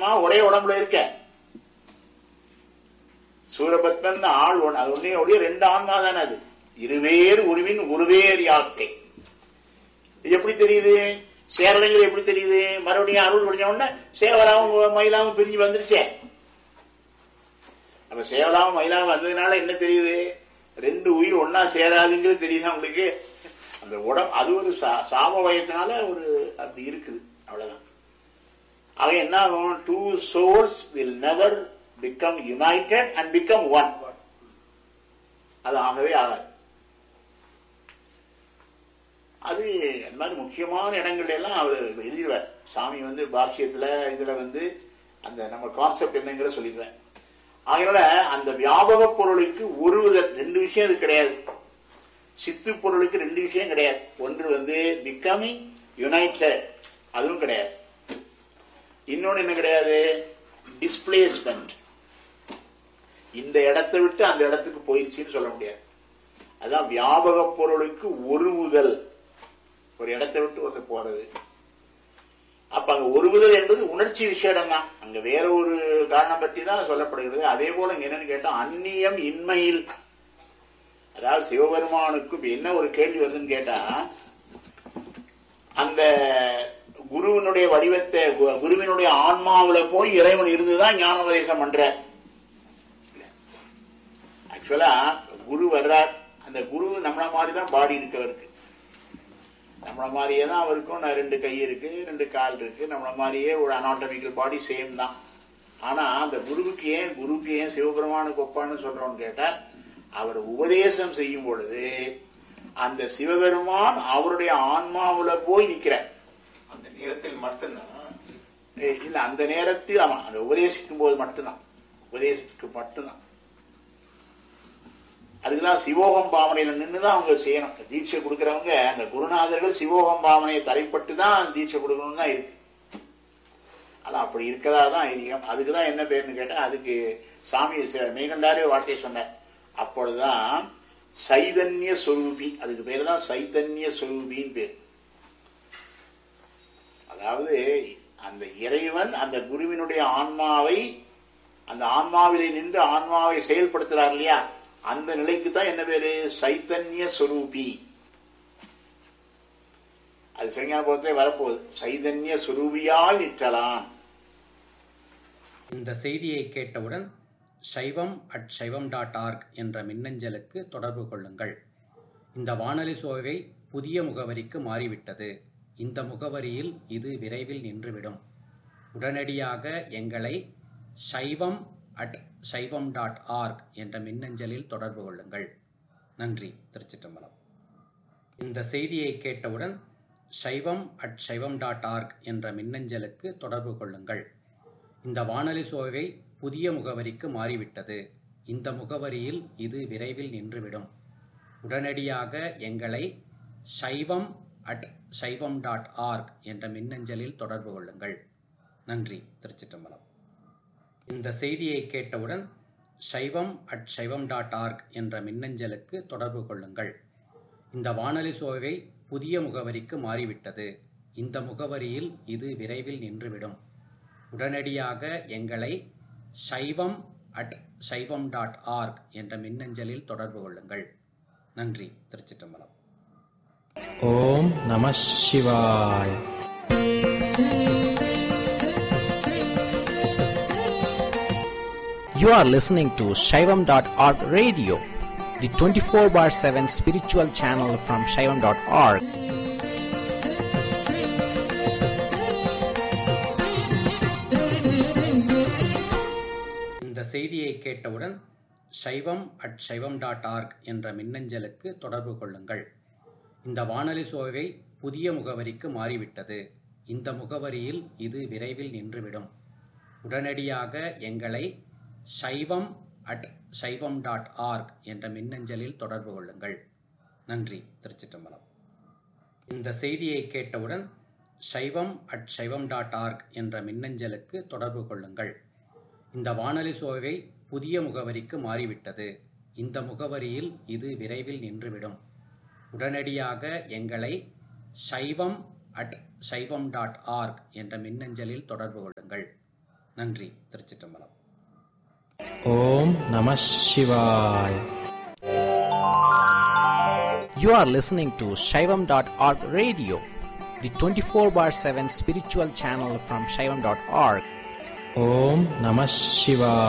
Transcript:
ஆன்மா ஒரே உடம்புல இருக்க சூரபத்மன் ஆள் ஒண்ணு அது ஒன்னே ஒழிய ரெண்டு ஆன்மா தானே அது இருவேறு உருவின் உருவேறு யாக்கை இது எப்படி தெரியுது சேரலங்கள் எப்படி தெரியுது மறுபடியும் அருள் படிச்ச உடனே சேவலாவும் மயிலாவும் பிரிஞ்சு வந்துருச்சே அப்ப சேவலாவும் மயிலாவும் வந்ததுனால என்ன தெரியுது ரெண்டு உயிர் ஒன்னா சேராதுங்கிறது தெரியுதா உங்களுக்கு அந்த உடம்பு அது ஒரு சா- சாம வயத்தினால ஒரு அப்படி இருக்குது அவ்வளவுதான் அவன் என்ன ஆகும் two souls will never become united and become one அது ஆகவே ஆகாது அது அந்த மாதிரி முக்கியமான இடங்கள்ல எல்லாம் அவர் எழுதிடுவார் சாமி வந்து பாஷ்யத்துல இதுல வந்து அந்த நம்ம கான்செப்ட் என்னங்கிற சொல்லிடுவேன் அதனால அந்த வியாபக பொருளுக்கு ஒருவுதல் ரெண்டு விஷயம் அது கிடையாது சித்து பொருளுக்கு ரெண்டு விஷயம் கிடையாது ஒன்று வந்து பிகமிங் யுனைடெட் அதுவும் கிடையாது இன்னொன்னு என்ன கிடையாது டிஸ்பிளேஸ்மெண்ட் இந்த இடத்தை விட்டு அந்த இடத்துக்கு போயிடுச்சுன்னு சொல்ல முடியாது அதான் வியாபக பொருளுக்கு ஒருவுதல் ஒரு இடத்தை விட்டு ஒருத்தர் போறது அப்ப அங்க ஒருவுதல் என்பது உணர்ச்சி விஷயம் தான் அங்க வேற ஒரு காரணம் பற்றி தான் சொல்லப்படுகிறது அதே போல இங்க என்னன்னு கேட்டா அந்நியம் இன்மையில் அதாவது சிவபெருமானுக்கு இப்ப என்ன ஒரு கேள்வி வருதுன்னு கேட்டா அந்த குருவினுடைய வடிவத்தை கு- குருவினுடைய ஆன்மாவுல போய் இறைவன் இருந்துதான் ஞானோபதேசம் பண்ற ஆக்சுவலா குரு வர்றார் அந்த குரு நம்மள மாதிரி தான் பாடி இருக்கு அவருக்கு நம்மள மாதிரியே தான் அவருக்கும் நான் ரெண்டு கை இருக்கு ரெண்டு கால் இருக்கு நம்மள மாதிரியே ஒரு அனாட்டமிக்கல் பாடி சேம் தான் ஆனா அந்த குருவுக்கு ஏன் குருவுக்கு ஏன் சிவபெருமானுக்கு ஒப்பான்னு சொல்றோம்னு கேட்டா அவர் உபதேசம் செய்யும் பொழுது அந்த சிவபெருமான் அவருடைய ஆன்மாவுல போய் நிக்கிறார் அந்த நேரத்தில் மட்டும்தான் ஏய், இல்ல அந்த நேரத்தில் ஆமா அந்த உபதேசிக்கும் போது மட்டும்தான் உபதேசத்துக்கு மட்டும்தான் அதுக்குதான் சிவோகம் பாவனையில நின்றுதான் அவங்க செய்யணும் தீட்சை கொடுக்கறவங்க அந்த குருநாதர்கள் சிவோகம் பாவனையை தலைப்பட்டு தான் தீட்சை கொடுக்கணும்னு தான் இருக்கு ஆனா அப்படி இருக்கதா தான் ஐதீகம் அதுக்குதான் என்ன பேருன்னு கேட்டா அதுக்கு சாமி ச- மெய்கண்டாரே வார்த்தையை சொன்னார் அப்பொழுதுதான் சைதன்ய சொரூபி அதுக்கு பேரு தான் சைதன்ய சொரூபின்னு பேர் அதாவது அந்த இறைவன் அந்த குருவினுடைய ஆன்மாவை அந்த ஆன்மாவிலே நின்று ஆன்மாவை செயல்படுத்துறார் இல்லையா அந்த நிலைக்கு தான் என்ன பேரு சைத்தன்ய சொரூபி அது சிவஞான போகத்திலே வரப்போகுது சைதன்ய சொரூபியாய் நிற்றலாம் இந்த செய்தியை கேட்டவுடன் சைவம் அட் சைவம் டாட் ஆர்க் என்ற மின்னஞ்சலுக்கு தொடர்பு கொள்ளுங்கள் இந்த வானொலி சோவை புதிய முகவரிக்கு மாறிவிட்டது இந்த முகவரியில் இது விரைவில் நின்றுவிடும் உடனடியாக எங்களை சைவம் அட் சைவம் டாட் ஆர்க் என்ற மின்னஞ்சலில் தொடர்பு கொள்ளுங்கள் நன்றி திருச்சிற்றம்பலம் இந்த செய்தியை கேட்டவுடன் சைவம் அட் சைவம் டாட் ஆர்க் என்ற மின்னஞ்சலுக்கு தொடர்பு கொள்ளுங்கள் இந்த வானொலி சோவை புதிய முகவரிக்கு மாறிவிட்டது இந்த முகவரியில் இது விரைவில் நின்றுவிடும் உடனடியாக எங்களை சைவம் அட் சைவம் டாட் ஆர்க் என்ற மின்னஞ்சலில் தொடர்பு கொள்ளுங்கள் நன்றி திருச்சிற்றம்பலம் இந்த செய்தியை கேட்டவுடன் சைவம் அட் சைவம் டாட் ஆர்க் என்ற மின்னஞ்சலுக்கு தொடர்பு கொள்ளுங்கள் இந்த வானொலி சோவை புதிய முகவரிக்கு மாறிவிட்டது இந்த முகவரியில் இது விரைவில் நின்றுவிடும் உடனடியாக எங்களை சைவம் அட் சைவம் டாட் ஆர்க் என்ற மின்னஞ்சலில் தொடர்பு கொள்ளுங்கள் நன்றி திருச்சிற்றம்பலம் ஓம் நம சிவாய் You are listening to Shaivam.org radio, the 24 bar 7 spiritual channel from Shaivam.org. இந்த செய்தியை கேட்டவுடன் சைவம் அட் சைவம் டாட் ஆர்க் என்ற மின்னஞ்சலுக்கு தொடர்பு கொள்ளுங்கள் இந்த வானொலி சோவை புதிய முகவரிக்கு மாறிவிட்டது இந்த முகவரியில் இது விரைவில் நின்றுவிடும் உடனடியாக எங்களை சைவம் அட் சைவம் டாட் ஆர்க் என்ற மின்னஞ்சலில் தொடர்பு கொள்ளுங்கள் நன்றி திருச்சிற்றம்பலம் இந்த செய்தியை கேட்டவுடன் சைவம் அட் சைவம் டாட் ஆர்க் என்ற மின்னஞ்சலுக்கு தொடர்பு கொள்ளுங்கள் இந்த வானொலி சோவை புதிய முகவரிக்கு மாறிவிட்டது இந்த முகவரியில் இது விரைவில் நின்றுவிடும் உடனடியாக எங்களை சைவம் அட் சைவம் டாட் ஆர்க் என்ற மின்னஞ்சலில் தொடர்பு கொள்ளுங்கள் நன்றி திருச்சிற்றம்பலம் ஓம் நம சிவாய் You are listening to Shaivam.org radio, the 24 bar 7 spiritual channel from Shaivam.org. ஓம் நம சிவாய்